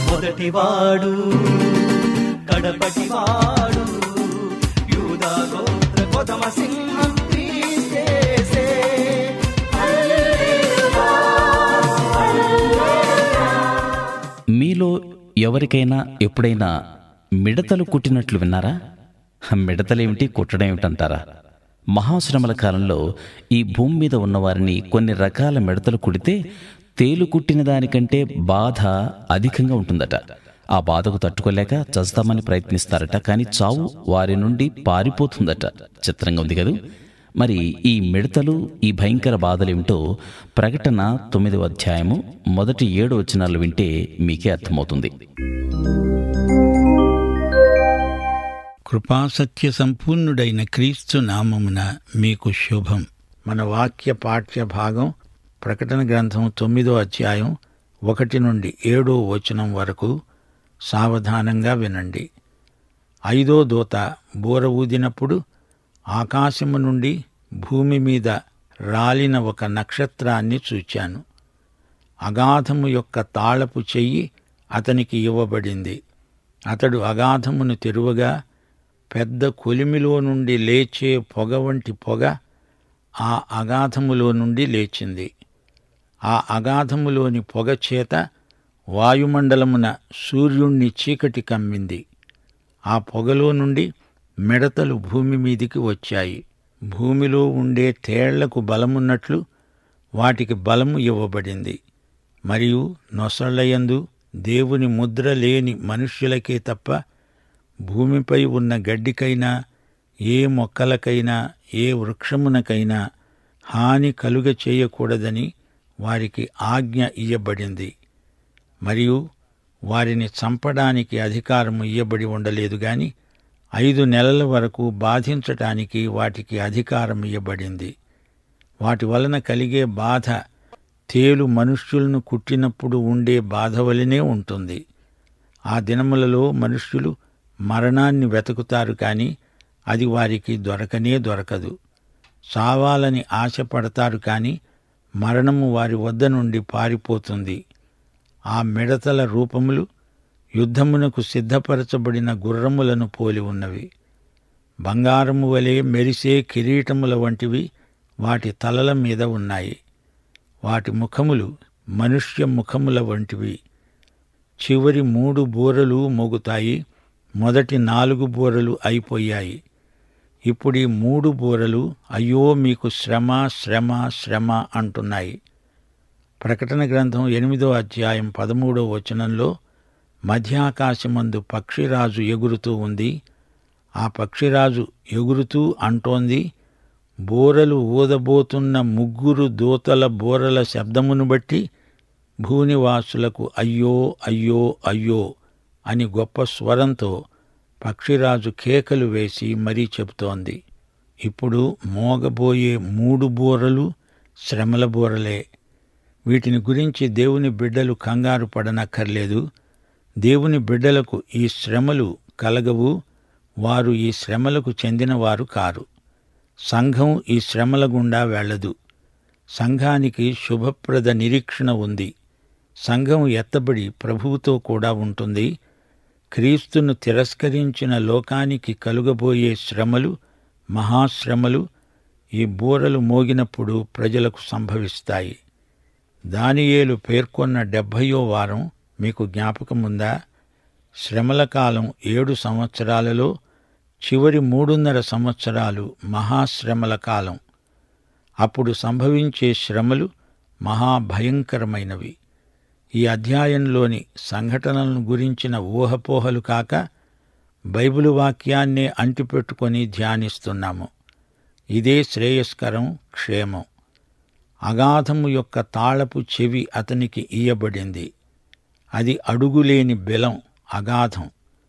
మొదటివాడు కడపటివాడు యూదా గోత్ర కొదమ సింహం క్రీస్తేసే. మీలో ఎవరికైనా ఎప్పుడైనా మిడతలు కుట్టినట్లు విన్నారా మిడతలేమిటి కుట్టడం ఏమిటంటారా మహాశ్రమల కాలంలో ఈ భూమి మీద ఉన్నవారిని కొన్ని రకాల మిడతలు కుడితే తేలు కుట్టిన దానికంటే బాధ అధికంగా ఉంటుందట ఆ బాధకు తట్టుకోలేక చస్తామని ప్రయత్నిస్తారట కానీ చావు వారి నుండి పారిపోతుందట చిత్రంగా ఉంది కదూ మరి ఈ మిడతలు ఈ భయంకర బాధలేమిటో ప్రకటన తొమ్మిదవ అధ్యాయము మొదటి ఏడు వచనాలు వింటే మీకే అర్థమవుతుంది కృపాసత్య సంపూర్ణుడైన క్రీస్తు నామమున మీకు శుభం మన వాక్య పాఠ్య భాగం ప్రకటన గ్రంథం తొమ్మిదో అధ్యాయం ఒకటి నుండి ఏడో వచనం వరకు సావధానంగా వినండి ఐదో దూత బూర ఊదినప్పుడు ఆకాశము నుండి భూమి మీద రాలిన ఒక నక్షత్రాన్ని చూచాను అగాధము యొక్క తాళపు చెయ్యి అతనికి ఇవ్వబడింది అతడు అగాధమును తెరువగా పెద్ద కొలిమిలో నుండి లేచే పొగ వంటి పొగ ఆ అగాధములో నుండి లేచింది ఆ అగాధములోని పొగ చేత వాయుమండలమున సూర్యుణ్ణి చీకటి కమ్మింది ఆ పొగలో నుండి మిడతలు భూమి మీదికి వచ్చాయి భూమిలో ఉండే తేళ్లకు బలమున్నట్లు వాటికి బలము ఇవ్వబడింది మరియు నొసళ్ళయందు దేవుని ముద్ర లేని మనుష్యులకే తప్ప భూమిపై ఉన్న గడ్డికైనా ఏ మొక్కలకైనా ఏ వృక్షమునకైనా హాని కలుగ చేయకూడదని వారికి ఆజ్ఞ ఇయ్యబడింది మరియు వారిని చంపడానికి అధికారం ఇయ్యబడి ఉండలేదు గాని ఐదు నెలల వరకు బాధించటానికి వాటికి అధికారం ఇయ్యబడింది వాటి వలన కలిగే బాధ తేలు మనుష్యులను కుట్టినప్పుడు ఉండే బాధ వలనే ఉంటుంది ఆ దినములలో మనుష్యులు మరణాన్ని వెతుకుతారు కాని అది వారికి దొరకనే దొరకదు చావాలని ఆశపడతారు కాని మరణము వారి వద్ద నుండి పారిపోతుంది ఆ మిడతల రూపములు యుద్ధమునకు సిద్ధపరచబడిన గుర్రములను పోలి ఉన్నవి బంగారము వలె మెరిసే కిరీటముల వంటివి వాటి తలల మీద ఉన్నాయి వాటి ముఖములు మనుష్య ముఖముల వంటివి చివరి మూడు బూరలు మోగుతాయి మొదటి నాలుగు బూరలు అయిపోయాయి ఇప్పుడు ఈ మూడు బూరలు అయ్యో మీకు శ్రమ శ్రమ శ్రమ అంటున్నాయి ప్రకటన గ్రంథం ఎనిమిదో అధ్యాయం పదమూడో వచనంలో మధ్యాకాశమందు పక్షిరాజు ఎగురుతూ ఉంది ఆ పక్షిరాజు ఎగురుతూ అంటోంది బోరలు ఊదబోతున్న ముగ్గురు దూతల బోరల శబ్దమును బట్టి భూనివాసులకు అయ్యో అయ్యో అయ్యో అని గొప్ప స్వరంతో పక్షిరాజు కేకలు వేసి మరీ చెబుతోంది ఇప్పుడు మోగబోయే మూడు బోరలు శ్రమల బోరలే వీటిని గురించి దేవుని బిడ్డలు కంగారు పడనక్కర్లేదు దేవుని బిడ్డలకు ఈ శ్రమలు కలగవు వారు ఈ శ్రమలకు చెందినవారు కారు సంఘం ఈ శ్రమల గుండా వెళ్ళదు సంఘానికి శుభప్రద నిరీక్షణ ఉంది సంఘం ఎత్తబడి ప్రభువుతో కూడా ఉంటుంది క్రీస్తును తిరస్కరించిన లోకానికి కలుగబోయే శ్రమలు మహాశ్రమలు ఈ బూరలు మోగినప్పుడు ప్రజలకు సంభవిస్తాయి దానియేలు పేర్కొన్న డెబ్భయో వారం మీకు జ్ఞాపకముందా శ్రమల కాలం ఏడు సంవత్సరాలలో చివరి మూడున్నర సంవత్సరాలు మహాశ్రమల కాలం అప్పుడు సంభవించే శ్రమలు మహాభయంకరమైనవి ఈ అధ్యాయంలోని సంఘటనలను గురించిన ఊహపోహలు కాక బైబిలు వాక్యాన్నే అంటిపెట్టుకొని ధ్యానిస్తున్నాము ఇదే శ్రేయస్కరం క్షేమం అగాధము యొక్క తాళపు చెవి అతనికి ఇయ్యబడింది అది అడుగులేని బెలం అగాధం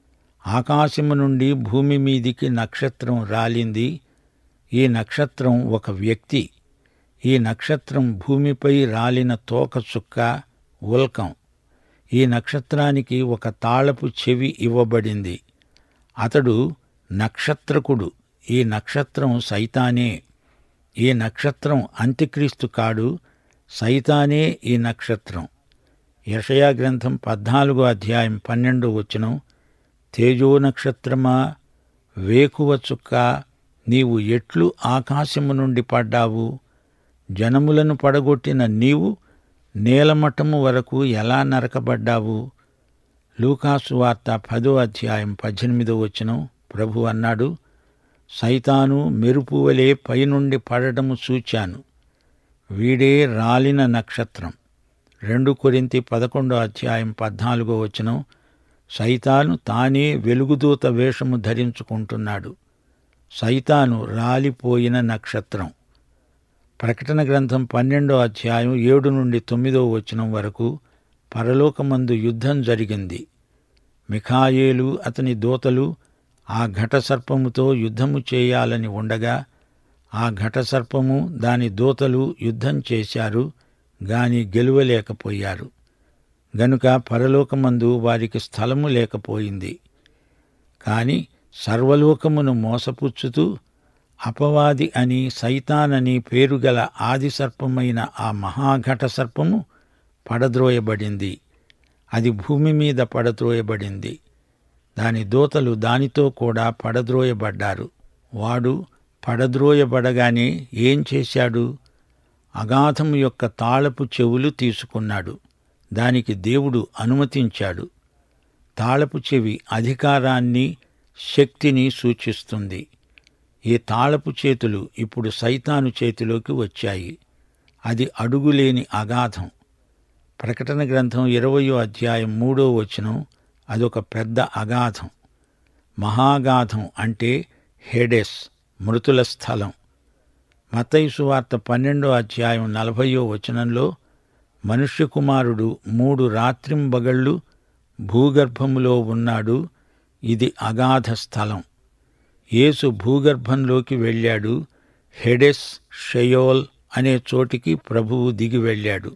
ఆకాశము నుండి భూమి మీదికి నక్షత్రం రాలింది ఈ నక్షత్రం ఒక వ్యక్తి ఈ నక్షత్రం భూమిపై రాలిన తోక చుక్క ఉల్కం ఈ నక్షత్రానికి ఒక తాళపు చెవి ఇవ్వబడింది అతడు నక్షత్రకుడు ఈ నక్షత్రం సైతానే ఈ నక్షత్రం అంత్యక్రీస్తు కాడు సైతానే ఈ నక్షత్రం యషయా గ్రంథం పద్నాలుగో అధ్యాయం పన్నెండో వచనం తేజో నక్షత్రమా వేకువ చుక్క నీవు ఎట్లు ఆకాశము నుండి పడ్డావు జనములను పడగొట్టిన నీవు నేలమట్టము వరకు ఎలా నరకబడ్డావు లూకాసు వార్త పదో అధ్యాయం పద్దెనిమిదో వచనం ప్రభు అన్నాడు సైతాను మెరుపు వలె పైనుండి పడటము చూచాను వీడే రాలిన నక్షత్రం రెండు కొరింతి పదకొండో అధ్యాయం పద్నాలుగో వచనం సైతాను తానే వెలుగుదూత వేషము ధరించుకుంటున్నాడు సైతాను రాలిపోయిన నక్షత్రం ప్రకటన గ్రంథం పన్నెండో అధ్యాయం ఏడు నుండి తొమ్మిదో వచనం వరకు పరలోకమందు యుద్ధం జరిగింది మిఖాయేలు అతని దూతలు ఆ ఘట సర్పముతో యుద్ధము చేయాలని ఉండగా ఆ ఘట సర్పము దాని దూతలు యుద్ధం చేశారు గాని గెలువలేకపోయారు గనుక పరలోకమందు వారికి స్థలము లేకపోయింది కాని సర్వలోకమును మోసపుచ్చుతూ అపవాది అని సైతానని పేరుగల ఆది సర్పమైన ఆ మహాఘట సర్పము పడద్రోయబడింది అది భూమి మీద పడద్రోయబడింది దాని దూతలు దానితో కూడా పడద్రోయబడ్డారు వాడు పడద్రోయబడగానే ఏం చేశాడు అగాధము యొక్క తాళపు చెవులు తీసుకున్నాడు దానికి దేవుడు అనుమతించాడు తాళపు చెవి అధికారాన్ని శక్తిని సూచిస్తుంది ఈ తాళపు చేతులు ఇప్పుడు సైతాను చేతిలోకి వచ్చాయి అది అడుగులేని అగాధం ప్రకటన గ్రంథం ఇరవయో అధ్యాయం మూడో వచనం అదొక పెద్ద అగాధం మహాగాధం అంటే హెడెస్ మృతుల స్థలం మతైసు వార్త పన్నెండో అధ్యాయం నలభయో వచనంలో మనుష్య కుమారుడు మూడు రాత్రింబగళ్ళు భూగర్భములో ఉన్నాడు ఇది అగాధ స్థలం యేసు భూగర్భంలోకి వెళ్ళాడు హెడెస్ షయోల్ అనే చోటికి ప్రభువు దిగి వెళ్ళాడు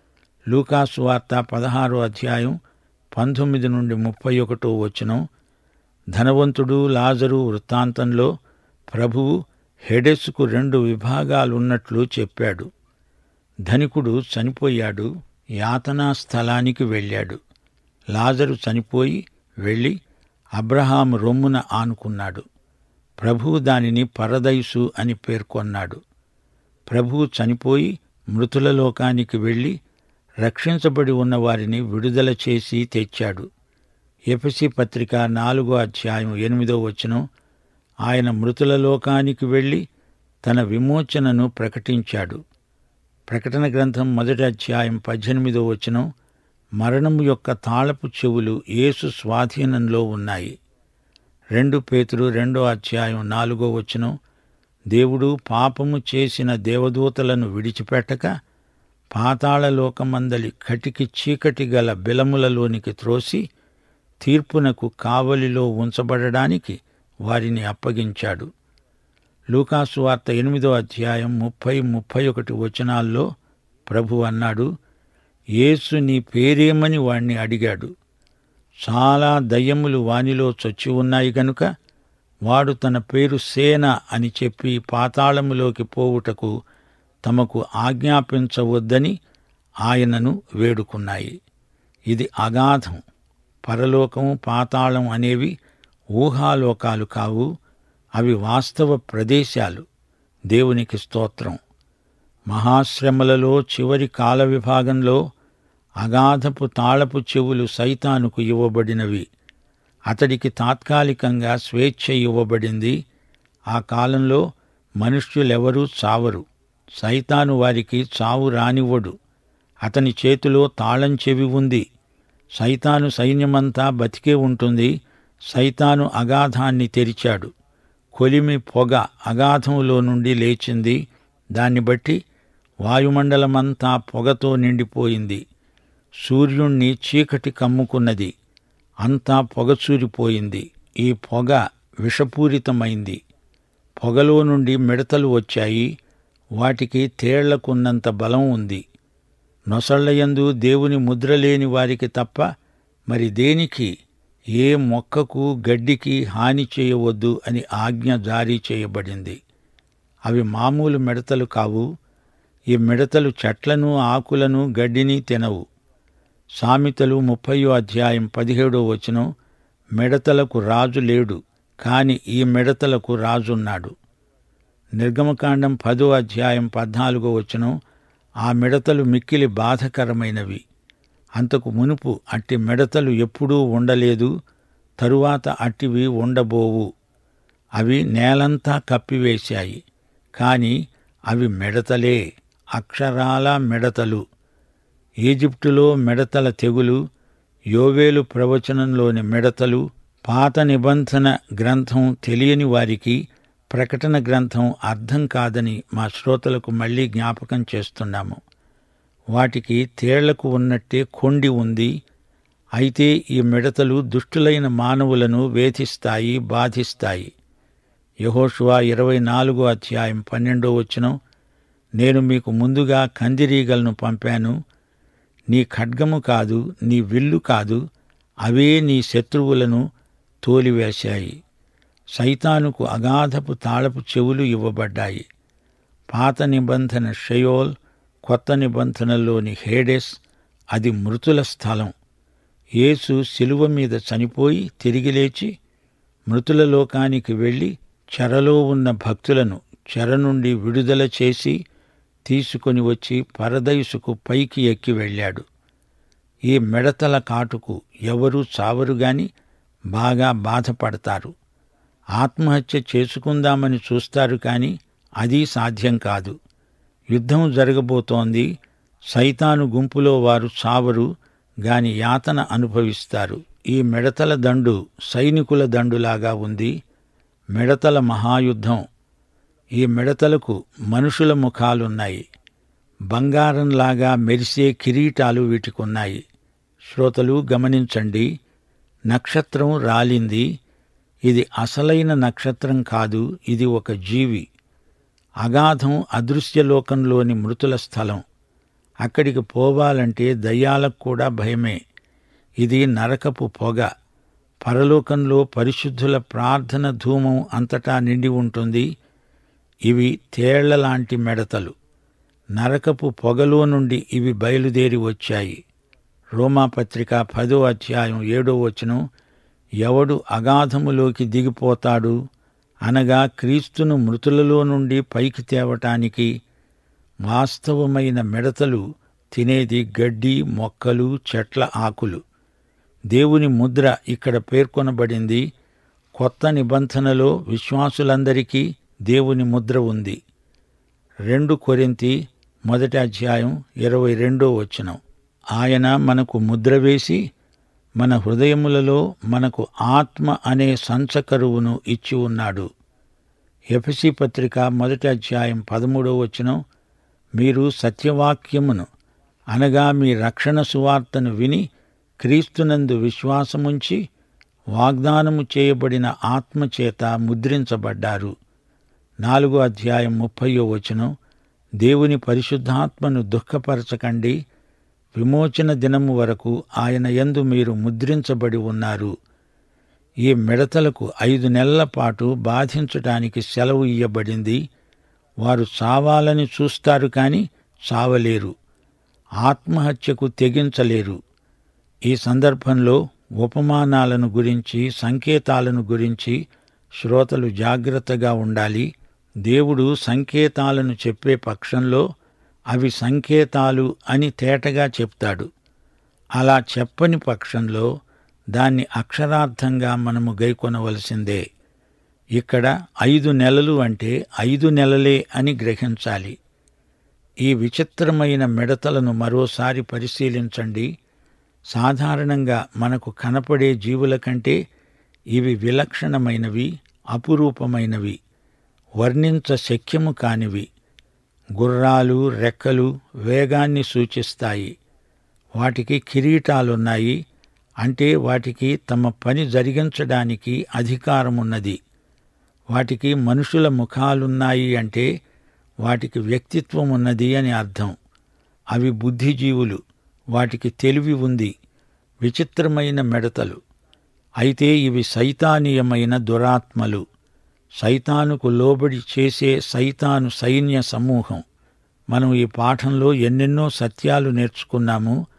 లూకాసు వార్త పదహారో అధ్యాయం పంతొమ్మిది నుండి ముప్పై ఒకటో వచనం ధనవంతుడు లాజరు వృత్తాంతంలో ప్రభువు హెడెస్కు రెండు విభాగాలున్నట్లు చెప్పాడు ధనికుడు చనిపోయాడు యాతనా స్థలానికి వెళ్ళాడు లాజరు చనిపోయి వెళ్ళి అబ్రహాము రొమ్మున ఆనుకున్నాడు ప్రభువు దానిని పరదైసు అని పేర్కొన్నాడు ప్రభువు చనిపోయి మృతుల లోకానికి వెళ్ళి రక్షించబడి ఉన్న వారిని విడుదల చేసి తెచ్చాడు ఎఫసి పత్రిక నాలుగో అధ్యాయం ఎనిమిదో వచనం ఆయన మృతుల లోకానికి వెళ్ళి తన విమోచనను ప్రకటించాడు ప్రకటన గ్రంథం మొదటి అధ్యాయం పద్దెనిమిదో వచనం మరణము యొక్క తాళపు చెవులు యేసు స్వాధీనంలో ఉన్నాయి రెండు పేతురు రెండో అధ్యాయం నాలుగో వచనం దేవుడు పాపము చేసిన దేవదూతలను విడిచిపెట్టక పాతాళలోకమందలి కటికి చీకటి గల బిలములలోనికి త్రోసి తీర్పునకు కావలిలో ఉంచబడడానికి వారిని అప్పగించాడు లూకాసు వార్త ఎనిమిదో అధ్యాయం ముప్పై ముప్పై ఒకటి వచనాల్లో ప్రభు అన్నాడు యేసు నీ పేరేమని వాణ్ణి అడిగాడు చాలా దయ్యములు వానిలో చొచ్చి ఉన్నాయి గనుక వాడు తన పేరు సేన అని చెప్పి పాతాళములోకి పోవుటకు తమకు ఆజ్ఞాపించవద్దని ఆయనను వేడుకున్నాయి ఇది అగాధం పరలోకం పాతాళం అనేవి ఊహాలోకాలు కావు అవి వాస్తవ ప్రదేశాలు దేవునికి స్తోత్రం మహాశ్రమలలో చివరి కాల విభాగంలో అగాధపు తాళపు చెవులు సైతానుకు ఇవ్వబడినవి అతడికి తాత్కాలికంగా స్వేచ్ఛ ఇవ్వబడింది ఆ కాలంలో మనుష్యులెవరూ చావరు సైతాను వారికి చావు రానివ్వడు అతని చేతిలో తాళం చెవి ఉంది సైతాను సైన్యమంతా బతికే ఉంటుంది సైతాను అగాధాన్ని తెరిచాడు కొలిమి పొగ అగాధంలో నుండి లేచింది దాన్ని బట్టి వాయుమండలమంతా పొగతో నిండిపోయింది సూర్యుణ్ణి చీకటి కమ్ముకున్నది అంతా పొగచూరిపోయింది ఈ పొగ విషపూరితమైంది పొగలో నుండి మిడతలు వచ్చాయి వాటికి తేళ్లకున్నంత బలం ఉంది నొసళ్లయందు దేవుని ముద్ర లేని వారికి తప్ప మరి దేనికి ఏ మొక్కకు గడ్డికి హాని చేయవద్దు అని ఆజ్ఞ జారీ చేయబడింది అవి మామూలు మిడతలు కావు ఈ మిడతలు చెట్లను ఆకులను గడ్డిని తినవు సామెతలు ముప్పయో అధ్యాయం పదిహేడో వచనం మిడతలకు రాజు లేడు కాని ఈ మిడతలకు రాజున్నాడు నిర్గమకాండం పదో అధ్యాయం పద్నాలుగో వచనం ఆ మిడతలు మిక్కిలి బాధకరమైనవి అంతకు మునుపు అట్టి మిడతలు ఎప్పుడూ ఉండలేదు తరువాత అట్టివి ఉండబోవు అవి నేలంతా కప్పివేశాయి కాని అవి మిడతలే అక్షరాల మిడతలు ఈజిప్టులో మిడతల తెగులు యోవేలు ప్రవచనంలోని మిడతలు పాత నిబంధన గ్రంథం తెలియని వారికి ప్రకటన గ్రంథం అర్థం కాదని మా శ్రోతలకు మళ్ళీ జ్ఞాపకం చేస్తున్నాము వాటికి తేళ్లకు ఉన్నట్టే కొండి ఉంది అయితే ఈ మిడతలు దుష్టులైన మానవులను వేధిస్తాయి బాధిస్తాయి యహోషువా ఇరవై నాలుగో అధ్యాయం పన్నెండో వచనం నేను మీకు ముందుగా కందిరీగలను పంపాను నీ ఖడ్గము కాదు నీ విల్లు కాదు అవే నీ శత్రువులను తోలివేశాయి సైతానుకు అగాధపు తాళపు చెవులు ఇవ్వబడ్డాయి పాత నిబంధన షయోల్ కొత్త నిబంధనలోని హేడెస్ అది మృతుల స్థలం యేసు శిలువ మీద చనిపోయి తిరిగి లేచి మృతుల లోకానికి వెళ్ళి చెరలో ఉన్న భక్తులను చెర నుండి విడుదల చేసి తీసుకొని వచ్చి పరదైసుకు పైకి ఎక్కి వెళ్ళాడు ఈ మిడతల కాటుకు ఎవరూ చావరు గాని బాగా బాధపడతారు ఆత్మహత్య చేసుకుందామని చూస్తారు కాని అది సాధ్యం కాదు యుద్ధం జరగబోతోంది సైతాను గుంపులో వారు చావరు గాని యాతన అనుభవిస్తారు ఈ మిడతల దండు సైనికుల దండులాగా ఉంది మిడతల మహాయుద్ధం ఈ మిడతలకు మనుషుల ముఖాలున్నాయి బంగారంలాగా మెరిసే కిరీటాలు వీటికున్నాయి శ్రోతలు గమనించండి నక్షత్రం రాలింది ఇది అసలైన నక్షత్రం కాదు ఇది ఒక జీవి అగాధం అదృశ్యలోకంలోని మృతుల స్థలం అక్కడికి పోవాలంటే దయ్యాలకు కూడా భయమే ఇది నరకపు పొగ పరలోకంలో పరిశుద్ధుల ప్రార్థన ధూమం అంతటా నిండి ఉంటుంది ఇవి తేళ్లలాంటి మెడతలు నరకపు పొగలో నుండి ఇవి బయలుదేరి వచ్చాయి రోమాపత్రిక పదో అధ్యాయం ఏడో వచనం ఎవడు అగాధములోకి దిగిపోతాడు అనగా క్రీస్తును మృతులలో నుండి పైకి తేవటానికి వాస్తవమైన మిడతలు తినేది గడ్డి మొక్కలు చెట్ల ఆకులు దేవుని ముద్ర ఇక్కడ పేర్కొనబడింది కొత్త నిబంధనలో విశ్వాసులందరికీ దేవుని ముద్ర ఉంది రెండు కొరింతి మొదటి అధ్యాయం ఇరవై రెండో వచనం ఆయన మనకు ముద్ర వేసి మన హృదయములలో మనకు ఆత్మ అనే సంచకరువును ఇచ్చి ఉన్నాడు ఎఫసి పత్రిక మొదటి అధ్యాయం పదమూడో వచనం మీరు సత్యవాక్యమును అనగా మీ రక్షణ సువార్తను విని క్రీస్తునందు విశ్వాసముంచి వాగ్దానము చేయబడిన ఆత్మచేత ముద్రించబడ్డారు నాలుగో అధ్యాయం ముప్పయో వచనం దేవుని పరిశుద్ధాత్మను దుఃఖపరచకండి విమోచన దినము వరకు ఆయన యందు మీరు ముద్రించబడి ఉన్నారు ఈ మిడతలకు ఐదు నెలల పాటు బాధించటానికి సెలవు ఇయ్యబడింది వారు చావాలని చూస్తారు కాని చావలేరు ఆత్మహత్యకు తెగించలేరు ఈ సందర్భంలో ఉపమానాలను గురించి సంకేతాలను గురించి శ్రోతలు జాగ్రత్తగా ఉండాలి దేవుడు సంకేతాలను చెప్పే పక్షంలో అవి సంకేతాలు అని తేటగా చెప్తాడు అలా చెప్పని పక్షంలో దాన్ని అక్షరార్థంగా మనము గైకొనవలసిందే ఇక్కడ ఐదు నెలలు అంటే ఐదు నెలలే అని గ్రహించాలి ఈ విచిత్రమైన మిడతలను మరోసారి పరిశీలించండి సాధారణంగా మనకు కనపడే జీవుల కంటే ఇవి విలక్షణమైనవి అపురూపమైనవి వర్ణించ శక్యము కానివి గుర్రాలు రెక్కలు వేగాన్ని సూచిస్తాయి వాటికి కిరీటాలున్నాయి అంటే వాటికి తమ పని జరిగించడానికి అధికారమున్నది వాటికి మనుషుల ముఖాలున్నాయి అంటే వాటికి వ్యక్తిత్వం ఉన్నది అని అర్థం అవి బుద్ధిజీవులు వాటికి తెలివి ఉంది విచిత్రమైన మెడతలు అయితే ఇవి సైతానీయమైన దురాత్మలు సైతానుకు లోబడి చేసే సైతాను సైన్య సమూహం మనం ఈ పాఠంలో ఎన్నెన్నో సత్యాలు నేర్చుకున్నాము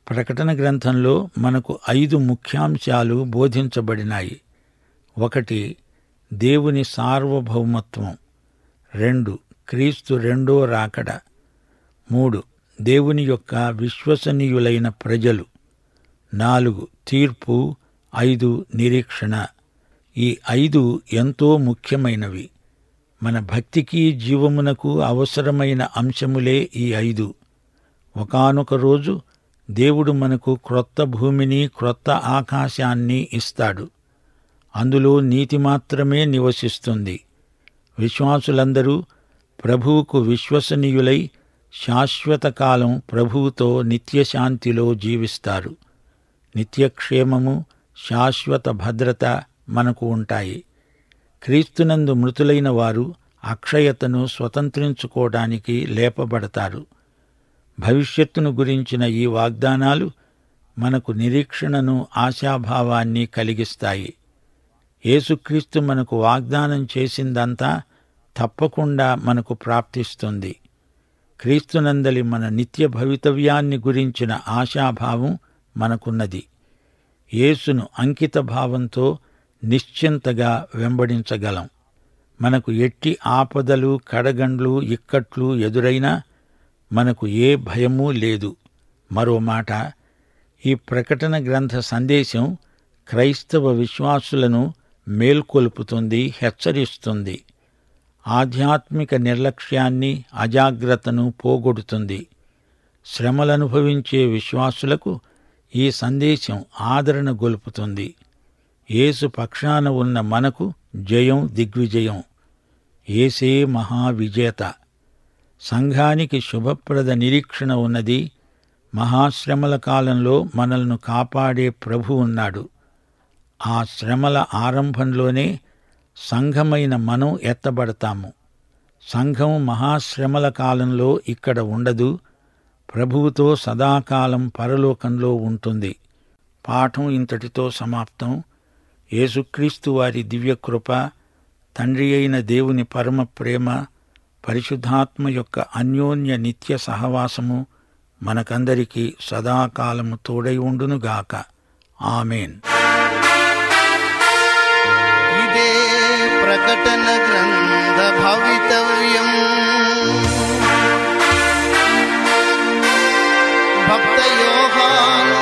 ప్రకటన గ్రంథంలో మనకు ఐదు ముఖ్యాంశాలు బోధించబడినాయి ఒకటి దేవుని సార్వభౌమత్వం రెండు క్రీస్తు రెండో రాకడ మూడు దేవుని యొక్క విశ్వసనీయులైన ప్రజలు నాలుగు తీర్పు ఐదు నిరీక్షణ ఈ ఐదు ఎంతో ముఖ్యమైనవి మన భక్తికి జీవమునకు అవసరమైన అంశములే ఈ ఐదు ఒకానొక రోజు దేవుడు మనకు క్రొత్త భూమిని క్రొత్త ఆకాశాన్ని ఇస్తాడు అందులో నీతి మాత్రమే నివసిస్తుంది విశ్వాసులందరూ ప్రభువుకు విశ్వసనీయులై శాశ్వత కాలం ప్రభువుతో నిత్యశాంతిలో జీవిస్తారు నిత్యక్షేమము శాశ్వత భద్రత మనకు ఉంటాయి క్రీస్తునందు మృతులైన వారు అక్షయతను స్వతంత్రించుకోవడానికి లేపబడతారు భవిష్యత్తును గురించిన ఈ వాగ్దానాలు మనకు నిరీక్షణను ఆశాభావాన్ని కలిగిస్తాయి యేసుక్రీస్తు మనకు వాగ్దానం చేసిందంతా తప్పకుండా మనకు ప్రాప్తిస్తుంది క్రీస్తునందలి మన నిత్య భవితవ్యాన్ని గురించిన ఆశాభావం మనకున్నది యేసును అంకిత భావంతో నిశ్చింతగా వెంబడించగలం మనకు ఎట్టి ఆపదలు కడగండ్లు ఇక్కట్లు ఎదురైనా మనకు ఏ భయమూ లేదు మరో మాట ఈ ప్రకటన గ్రంథ సందేశం క్రైస్తవ విశ్వాసులను మేల్కొల్పుతుంది హెచ్చరిస్తుంది ఆధ్యాత్మిక నిర్లక్ష్యాన్ని అజాగ్రత్తను పోగొడుతుంది శ్రమలనుభవించే విశ్వాసులకు ఈ సందేశం ఆదరణ గొలుపుతుంది యేసు పక్షాన ఉన్న మనకు జయం దిగ్విజయం ఏసే మహావిజేత సంఘానికి శుభప్రద నిరీక్షణ ఉన్నది మహాశ్రమల కాలంలో మనల్ని కాపాడే ప్రభు ఉన్నాడు ఆ శ్రమల ఆరంభంలోనే సంఘమైన మనం ఎత్తబడతాము సంఘం మహాశ్రమల కాలంలో ఇక్కడ ఉండదు ప్రభువుతో సదాకాలం పరలోకంలో ఉంటుంది పాఠం ఇంతటితో సమాప్తం యేసుక్రీస్తు వారి దివ్యకృప తండ్రి అయిన దేవుని పరమ ప్రేమ పరిశుద్ధాత్మ యొక్క అన్యోన్య నిత్య సహవాసము మనకందరికీ సదాకాలము తోడై ఉండునుగాక ఆమెన్ ఇదే ప్రకటన గ్రంథ భవితవ్యం భక్త యోహాను